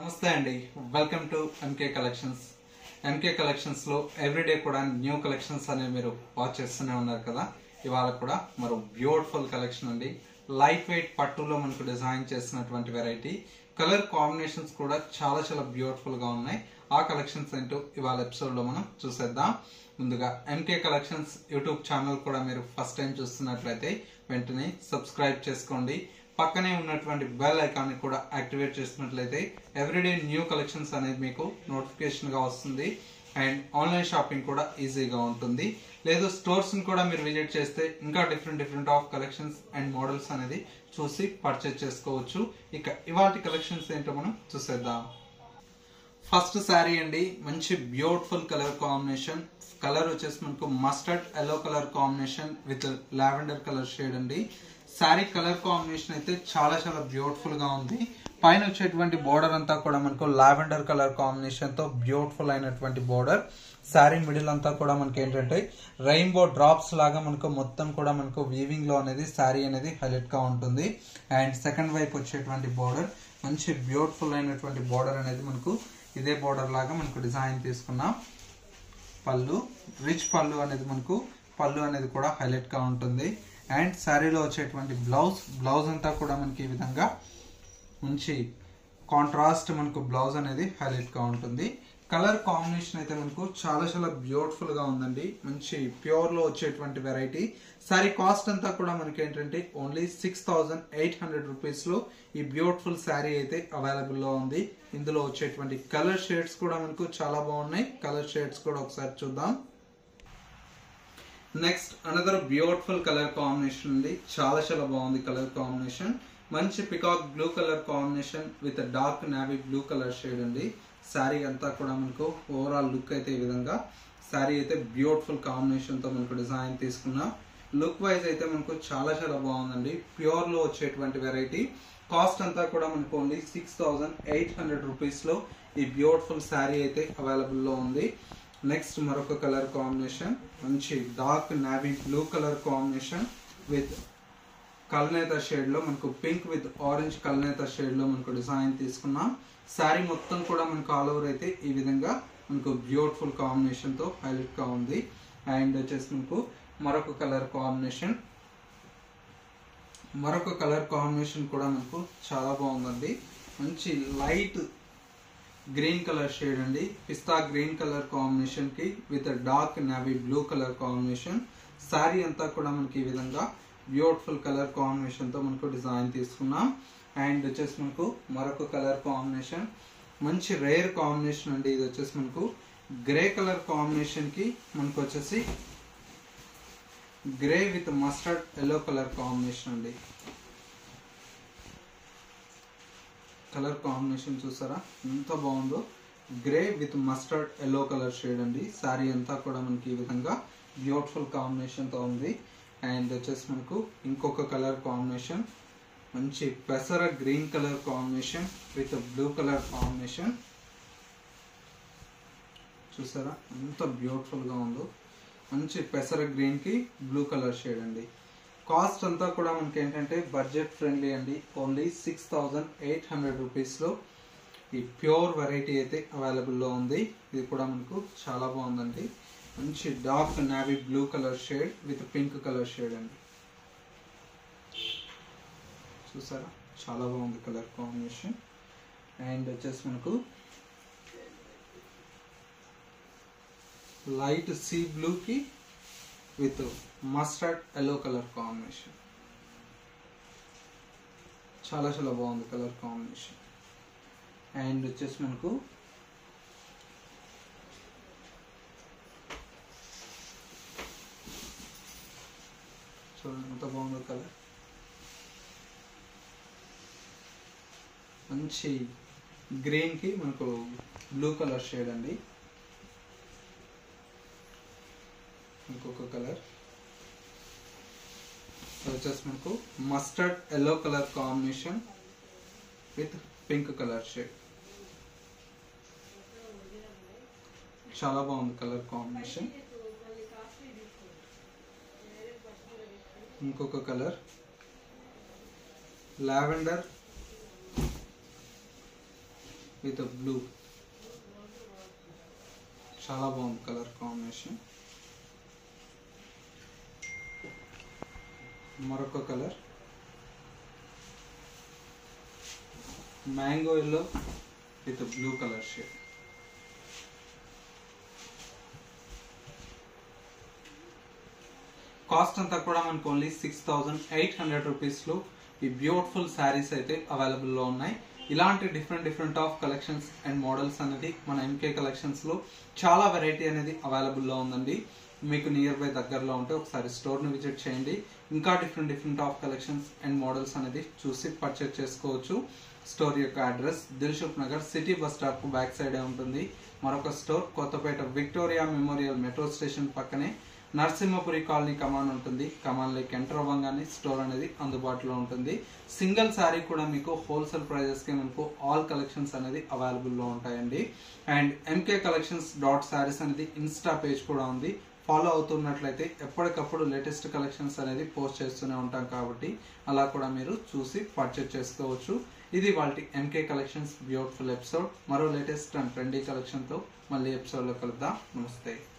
నమస్తే అండి welcome to MK collections MK collections లో ఎవ్రీడే కూడా న్యూ కలెక్షన్స్ అనేవి మీరు వాచ్ చేస్తూనే ఉన్నారు కదా ఇవాళ కూడా మరో బ్యూటిఫుల్ కలెక్షన్ అండి లైట్ వెయిట్ పట్టులో మనకు డిజైన్ చేసినటువంటి వెరైటీ కలర్ కాంబినేషన్స్ కూడా చాలా చాలా బ్యూటిఫుల్ గా ఉన్నాయి ఆ కలెక్షన్స్ ఏంటో ఇవాళ ఎపిసోడ్ లో మనం చూసేద్దాం ముందుగా ఎంకే కలెక్షన్స్ యూట్యూబ్ ఛానల్ కూడా మీరు ఫస్ట్ టైం చూస్తున్నట్లయితే వెంటనే సబ్స్క్రైబ్ చేసుకోండి పక్కనే ఉన్నటువంటి బెల్ ఐకాన్ కూడా యాక్టివేట్ చేసినట్లయితే ఎవ్రీడే న్యూ కలెక్షన్స్ అనేది మీకు నోటిఫికేషన్ గా వస్తుంది అండ్ ఆన్లైన్ షాపింగ్ కూడా ఈజీగా ఉంటుంది లేదు స్టోర్స్ కూడా మీరు విజిట్ చేస్తే ఇంకా different different of collections and models అనేది చూసి పర్చేస్ చేసుకోవచ్చు ఇక ఇవాటి కలెక్షన్స్ ఏంటో మనం చూసేద్దాం ఫస్ట్ శారీ అండి మంచి బ్యూటిఫుల్ కలర్ కాంబినేషన్ కలర్ వచ్చేసి మనకు mustard yellow colour combination with lavender colour shade అండి శారీ కలర్ కాంబినేషన్ అయితే చాలా చాలా బ్యూటిఫుల్ గా ఉంది పైన వచ్చేటువంటి బోర్డర్ అంతా కూడా మనకు లావెండర్ కలర్ కాంబినేషన్ తో బ్యూటిఫుల్ అయినటువంటి బోర్డర్ శారీ మిడిల్ అంతా కూడా మనకి ఏంటంటే రెయిన్బో డ్రాప్స్ లాగా మనకు మొత్తం కూడా మనకు వీవింగ్ లో అనేది శారీ అనేది హైలైట్ గా ఉంటుంది అండ్ సెకండ్ వైపు వచ్చేటువంటి బోర్డర్ మంచి బ్యూటిఫుల్ అయినటువంటి బోర్డర్ అనేది మనకు ఇదే బోర్డర్ లాగా మనకు డిజైన్ తీసుకున్నాం పళ్ళు రిచ్ పళ్ళు అనేది మనకు పళ్ళు అనేది కూడా హైలైట్ గా ఉంటుంది అండ్ శారీలో వచ్చేటువంటి బ్లౌజ్ బ్లౌజ్ అంతా కూడా మనకి ఈ విధంగా మంచి కాంట్రాస్ట్ మనకు బ్లౌజ్ అనేది హైలైట్ గా ఉంటుంది కలర్ కాంబినేషన్ అయితే మనకు చాలా చాలా బ్యూటిఫుల్ గా ఉందండి మంచి ప్యూర్ లో వచ్చేటువంటి వెరైటీ సారీ కాస్ట్ అంతా కూడా మనకి ఏంటంటే only six thousand eight hundred rupees లో ఈ బ్యూటిఫుల్ శారీ అయితే అవైలబుల్ లో ఉంది ఇందులో వచ్చేటువంటి కలర్ షేడ్స్ కూడా మనకు చాలా బాగున్నాయి కలర్ షేడ్స్ కూడా ఒకసారి చూద్దాం next another beautiful colour combination ఉంది చాలా చాలా బాగుంది కలర్ కాంబినేషన్ మంచి peacock blue colour combination with dark navy blue colour shade అండి శారీ అంతా కూడా మనకు ఓవరాల్ లుక్ అయితే ఈ విధంగా శారీ అయితే బ్యూటిఫుల్ కాంబినేషన్ తో మనకు డిజైన్ తీసుకున్నాం లుక్ వైజ్ అయితే మనకు చాలా చాలా బాగుందండి ప్యూర్ లో వచ్చేటువంటి వెరైటీ కాస్ట్ అంతా కూడా మనకు only six thousand eight hundred rupees లో ఈ బ్యూటిఫుల్ శారీ అయితే అవైలబుల్ లో ఉంది నెక్స్ట్ మరొక కలర్ కాంబినేషన్ మంచి dark navy blue colour combination with కల్నేత షేడ్ లో మనకు పింక్ విత్ ఆరెంజ్ కల్నేత షేడ్ లో మనకు డిజైన్ తీసుకున్నాం శారీ మొత్తం కూడా మనకు ఆల్ ఓవర్ అయితే ఈ విధంగా మనకు బ్యూటిఫుల్ కాంబినేషన్ తో హైలైట్ గా ఉంది అండ్ వచ్చేసి మనకు మరొక కలర్ కాంబినేషన్ మరొక కలర్ కాంబినేషన్ కూడా మనకు చాలా బాగుందండి మంచి లైట్ గ్రీన్ కలర్ షేడ్ అండి పిస్తా గ్రీన్ కలర్ కాంబినేషన్ కి with dark navy blue colour combination sari అంతా కూడా మనకి ఈ విధంగా బ్యూటిఫుల్ కలర్ కాంబినేషన్ తో మనకు డిజైన్ తీసుకున్నాం అండ్ వచ్చేసి మనకు మరొక కలర్ కాంబినేషన్ మంచి రేర్ కాంబినేషన్ అండి ఇది వచ్చేసి మనకు గ్రే కలర్ కాంబినేషన్ కి మనకు వచ్చేసి grey with mustard yellow colour combination అండి కలర్ కాంబినేషన్ చూసారా ఎంత బాగుందో grey with mustard yellow colour shade అండి శారీ అంతా కూడా మనకి ఈ విధంగా బ్యూటిఫుల్ కాంబినేషన్ తో ఉంది అండ్ వచ్చేసి మనకు ఇంకొక కలర్ కాంబినేషన్ మంచి పెసర green colour combination with blue colour combination చూసారా ఎంత బ్యూటిఫుల్ గా ఉందో మంచి పెసర గ్రీన్ కి బ్లూ కలర్ షేడ్ అండి కాస్ట్ అంతా కూడా మనకి ఏంటంటే బడ్జెట్ ఫ్రెండ్లీ అండి only six thousand eight hundred రూపీస్లో ఈ ప్యూర్ వెరైటీ అయితే అవైలబుల్లో ఉంది ఇది కూడా మనకు చాలా బాగుందండి మంచి dark navy blue colour shade with pink colour shade అండి చూసారా చాలా బాగుంది కలర్ కాంబినేషన్ అండ్ వచ్చేసి మనకు లైట్ సీ బ్లూకి with mustard yellow colour combination చాలా చాలా బాగుంది కలర్ కాంబినేషన్ అండ్ వచ్చేసి మనకు చూడండి ఎంత బాగుందో కలర్ మంచి గ్రీన్కి మనకు బ్లూ కలర్ షేడ్ అండి ఇంకొక కలర్ వచ్చేసి మనకు mustard yellow colour combination with pink colour shade చాలా బాగుంది కలర్ కాంబినేషన్ ఇంకొక కలర్ లావెండర్ విత్ బ్లూ చాలా బాగుంది కలర్ కాంబినేషన్ మరొక colour mango yellow with blue colour shade cost అంతా కూడా మనకు only six thousand eight hundred రూపీస్లో ఈ బ్యూటిఫుల్ శారీస్ అయితే అవైలబుల్లో ఉన్నాయి ఇలాంటి different different of collections and models అనేది మన ఎంకే కలెక్షన్స్లో చాలా వెరైటీ అనేది అవైలబుల్లో ఉందండి మీకు నియర్ బై దగ్గరలో ఉంటే ఒకసారి స్టోర్ని విజిట్ చేయండి ఇంకా different different of collections and models అనేది చూసి పర్చేస్ చేసుకోవచ్చు స్టోర్ యొక్క address Dilsukhnagar city bus stop back సైడే ఉంటుంది మరొక store Kothapet Victoria Memorial metro station పక్కనే నరసింహపురి కాలనీ కమాన్ ఉంటుంది కమాన్ లేక్ ఎంటర్ అవ్వగానే స్టోర్ అనేది అందుబాటులో ఉంటుంది సింగిల్ శారీ కూడా మీకు హోల్సేల్ ప్రైజెస్కి మనకు ఆల్ కలెక్షన్స్ అనేది అవైలబుల్లో ఉంటాయండి and MK collections dot saris అనేది ఇన్స్టా పేజ్ కూడా ఉంది ఫాలో అవుతున్నట్లయితే ఎప్పటికప్పుడు లేటెస్ట్ కలెక్షన్స్ అనేది పోస్ట్ చేస్తూనే ఉంటాం కాబట్టి అలా కూడా మీరు చూసి పర్చేజ్ చేసుకోవచ్చు ఇది వాళ్ళ ఎంకే కలెక్షన్స్ బ్యూటిఫుల్ ఎపిసోడ్ మరో లేటెస్ట్ అండ్ ట్రెండీ కలెక్షన్తో మళ్ళీ ఎపిసోడ్లో కలుద్దాం నమస్తే